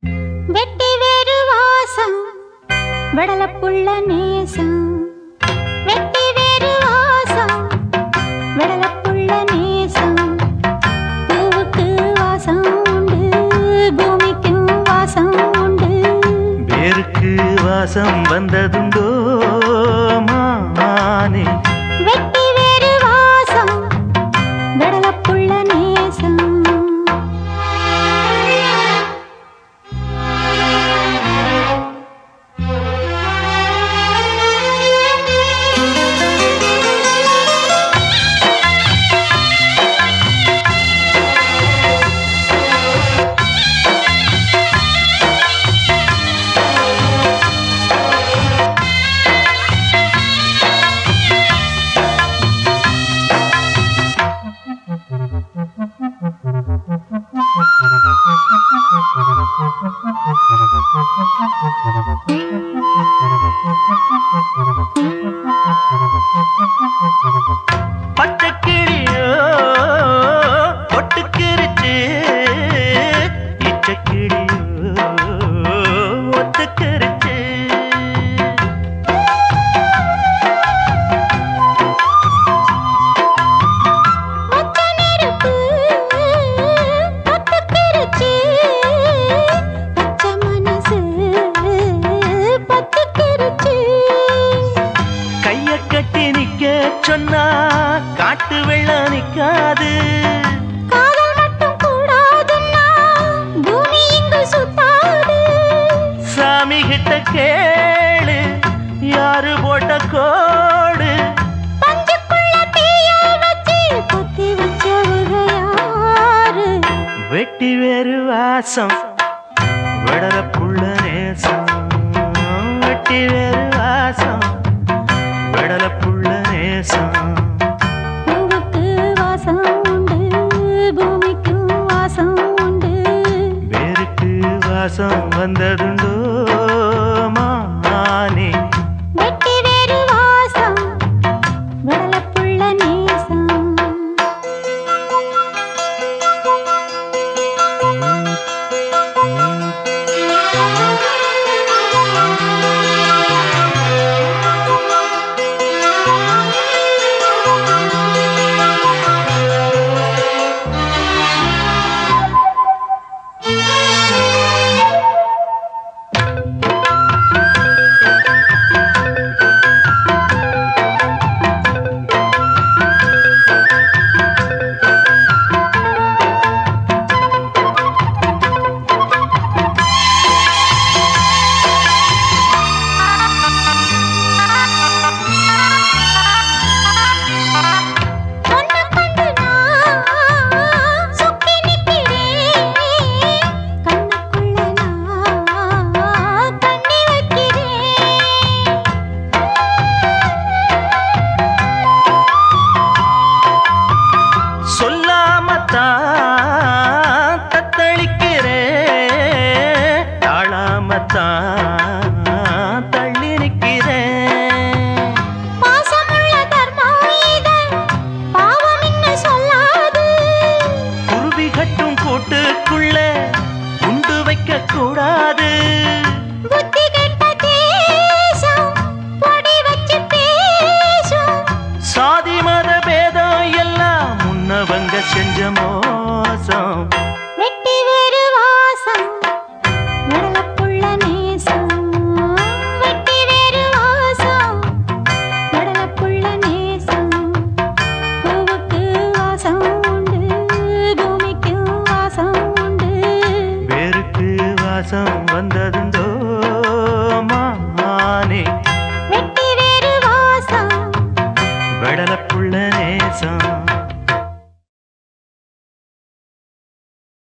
வெட்டி வேறு வாசம் வெடலப்புள்ள நேசம் வெட்டி வேறு வாசம் வெடலப்புள்ள நேசம் பூவுக்கு வாசம் உண்டு பூமிக்கும் வாசம் உண்டு வேருக்கு வாசம் வந்ததுண்டோ மானே வெட்டி வேறு வாசம் வெடலப்புள்ள நேசம் பச்சைக்கிளியோ ஒட்டுக்கிருச்சு இச்சக்கிளியோ ஒத்துக்கிருச்சு மொத்த நெருப்பு பத்துக்கிருச்சு பச்சை மனசு பத்துக்கிருச்சு கைய கட்டி நிக்க சொன்னா காட்டு வெள்ளம் நிக்காது காதல் மட்டும் கூடாதுன்னா பூமி இங்கு சுத்தாது சாமி கிட்ட கேளு யாரு போட்ட கோடு பஞ்சுக்குள்ள தீய வச்சு குத்தி வச்சவங்க யாரு வெட்டி வேறு வாசம் விடல புள்ள நேசம் வெட்டி வேறு வாசம் விடல புள்ள நேசம் பூவுக்கு வாசம் உண்டு பூமிக்கும் வாசம் உண்டு வேருக்கு வாசம் வந்ததுண்டோ மானே வெட்டி வேறு வாசம் வெடலப்புள்ள நேசம் ஒன்ன கண்டு நான் சுக்கி நிக்கிறேன் கண்ணுக்குள்ள நான் கண்ணி வைக்கிறேன் சொல்லாமத்தான் தத்தளிக்கிறேன் தாழாமத்தான் தள்ளி நிற்கிறேன் பாசமுள்ள தர்மம் இது பாவம் என்ன சொல்லாது குருவி கட்டும் கூட்டுக்குள்ள குண்டு வைக்க கூடாது புத்தி கெட்ட தேசம் பொடி வச்சு பேசும் சாதி மத பேதம் எல்லாம் முன்னவங்க செஞ்ச மோசம் வெட்டி வேறு வாசம் வெடலப்புள்ள நேசம் வெட்டி வேறு வாசம் வெடலப்புள்ள நேசம் பூவுக்கு வாசம் உண்டு பூமிக்கு வாசம் உண்டு வேருக்கு வாசம் வந்ததுண்டோ மானே வெட்டி வேறு வாசம் வெடலப்புள்ள நேசம்